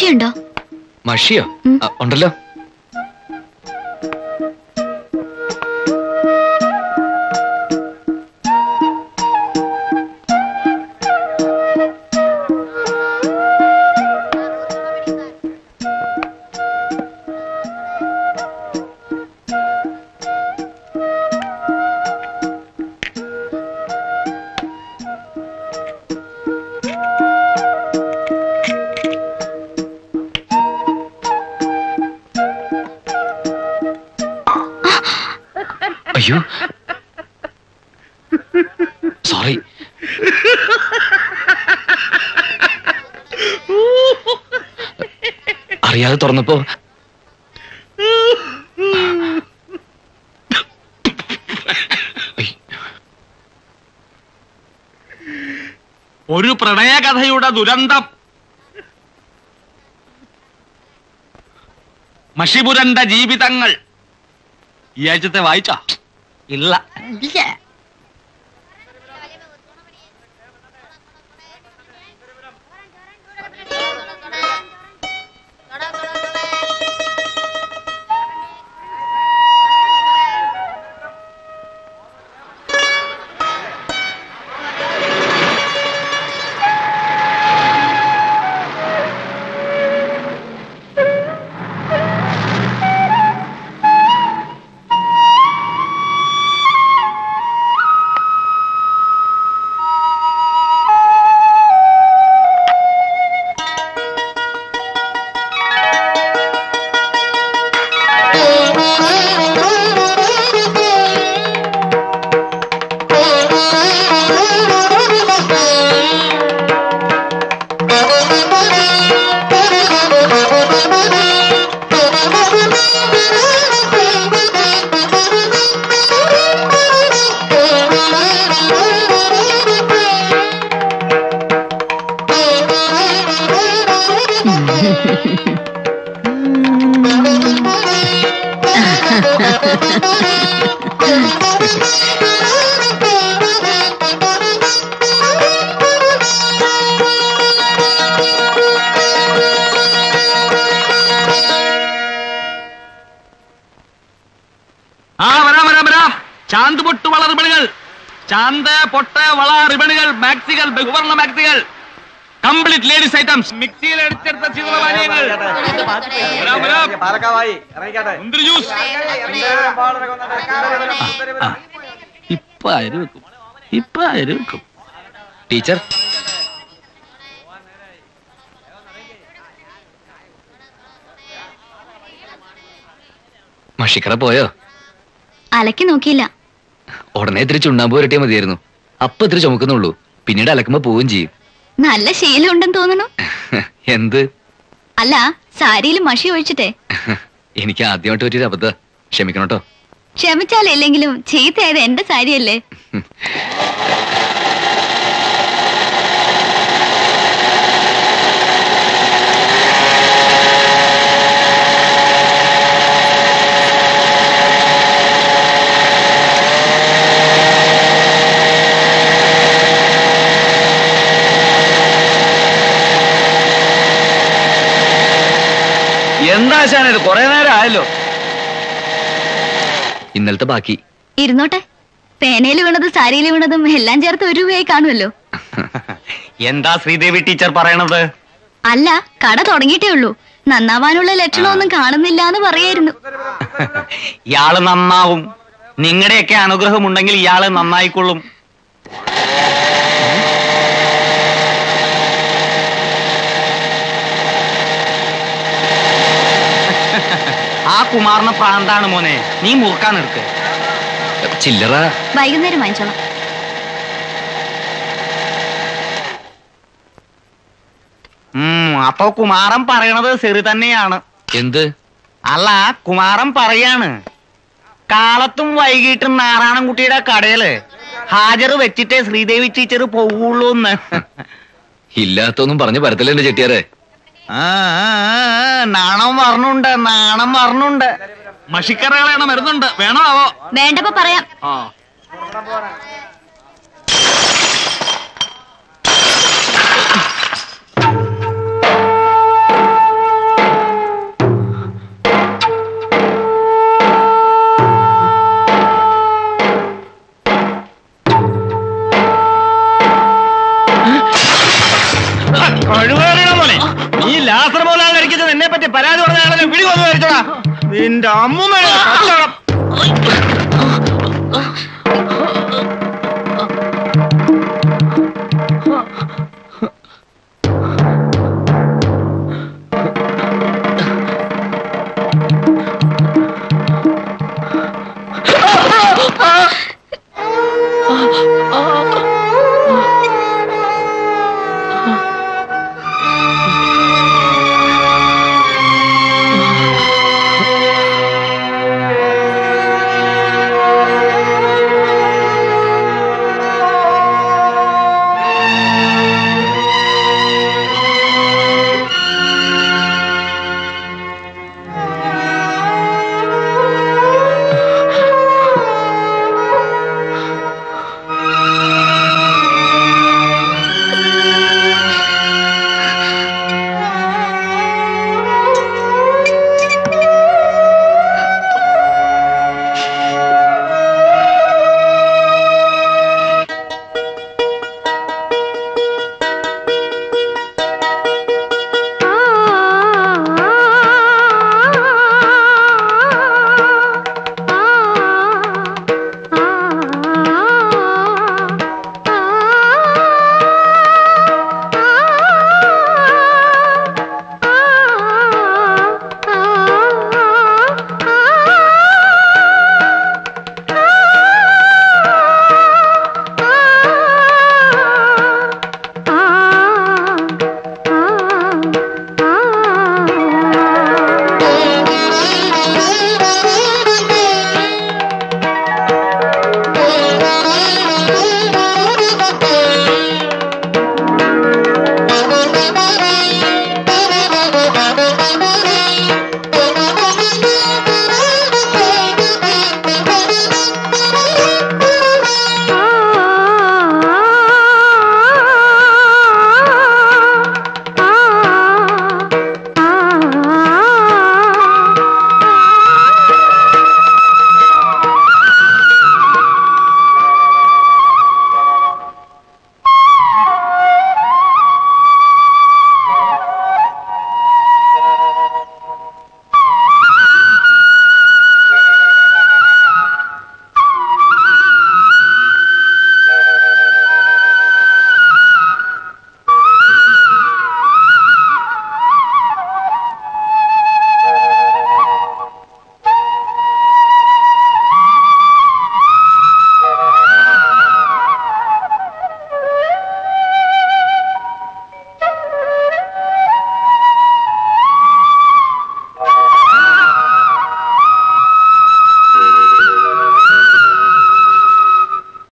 മഷിയുണ്ടോ മഷിയോ ഉം. ആ, ഉണ്ടല്ലോ അയ്യോ സോറി അറിയാതെ തുറന്നപ്പോ ഒരു പ്രണയകഥയുടെ ദുരന്തം മഷിപുരണ്ട ജീവിതങ്ങൾ ഈ ആഴ്ചത്തെ വായിച്ച ഇല്ല ആ വരാം വരാം വരാം ചാന്ത് പൊട്ട് വള റിബണുകൾ ചാന്ത് പൊട്ട് വള റിബണുകൾ മാക്സികൾ ബഹുവർണ്ണ മാക്സികൾ കംപ്ലീറ്റ് ലേഡീസ് ഐറ്റംസ് മിക്സിയിൽ അടിച്ചെടുത്ത ശീതളപാനീയങ്ങൾ വരാം വരാം പാലക്കാവായി ഇറങ്ങിക്കാട്ടെ മുന്തിരി ജ്യൂസ് ഇപ്പൊ അരി വെക്കും ഇപ്പൊ അരി വെക്കും ടീച്ചർ മഷിക്കട പോയോ അലക്കി നോക്കിയില്ല ഉടനെ ഇത്തിരി ചുണ്ണാമ്പ് പുരട്ടിയാൽ മതിയായിരുന്നു അപ്പൊ ഇത്തിരി ചുമക്കുന്നുള്ളൂ പിന്നീട് അലക്കുമ്പോ പോവുകയും ചെയ്യും നല്ല ശീലം ഉണ്ടെന്ന് തോന്നുന്നു എന്ത് അല്ല സാരിയിൽ മഷി ഒഴിച്ചിട്ടേ എനിക്ക് ആദ്യമായിട്ട് പറ്റിയൊരു അബദ്ധ ക്ഷമിക്കണം കേട്ടോ ക്ഷമിച്ചാലില്ലെങ്കിലും ചീത്തയായത് എന്റെ സാരിയല്ലേ എന്താ ശാന ഇത് കുറെ നേരം ആയല്ലോ ഇന്നലത്തെ ബാക്കി ഇരുന്നോട്ടെ പേനയിൽ വീണത് സാരിയിൽ വീണതും എല്ലാം ചേർത്ത് ഒരു രൂപയായി കാണുമല്ലോ എന്താ ശ്രീദേവി ടീച്ചർ പറയണത് അല്ല കട തുടങ്ങിയിട്ടേ ഉള്ളൂ നന്നാവാനുള്ള ലക്ഷണമൊന്നും കാണുന്നില്ല എന്ന് പറയായിരുന്നു ഇയാള് നന്നാവും നിങ്ങളുടെയൊക്കെ അനുഗ്രഹം ഉണ്ടെങ്കിൽ ഇയാള് നന്നായിക്കൊള്ളും ആ കുമാറിന് പ്രാന്താണ് മോനെ നീ മുറുക്കാൻ എടുക്ക് ചില്ലറ വൈകുന്നേരം വാങ്ങിച്ചോളാം ഉം അപ്പൊ കുമാരൻ പറയണത് ശരി തന്നെയാണ് എന്ത് അല്ല കുമാരൻ പറയാണ് കാലത്തും വൈകിട്ടും നാരായണൻകുട്ടിയുടെ കടയില് ഹാജർ വെച്ചിട്ടേ ശ്രീദേവി ടീച്ചർ പോവുള്ളൂ എന്ന് ഇല്ലാത്തൊന്നും പറഞ്ഞു പരത്തല്ലേ എന്റെ ചെട്ടിയാരെ ആ, ആ, ആ, നാണം പറഞ്ഞുണ്ട് നാണം പറഞ്ഞുണ്ട് മഷിക്കറകളാണ് മരുന്നുണ്ട് വേണോ ആവോ വേണ്ടപ്പോ പറയാം ആ പിടി വന്നു നിന്റെ അമ്മൂമ്മയുടെ കച്ചവടം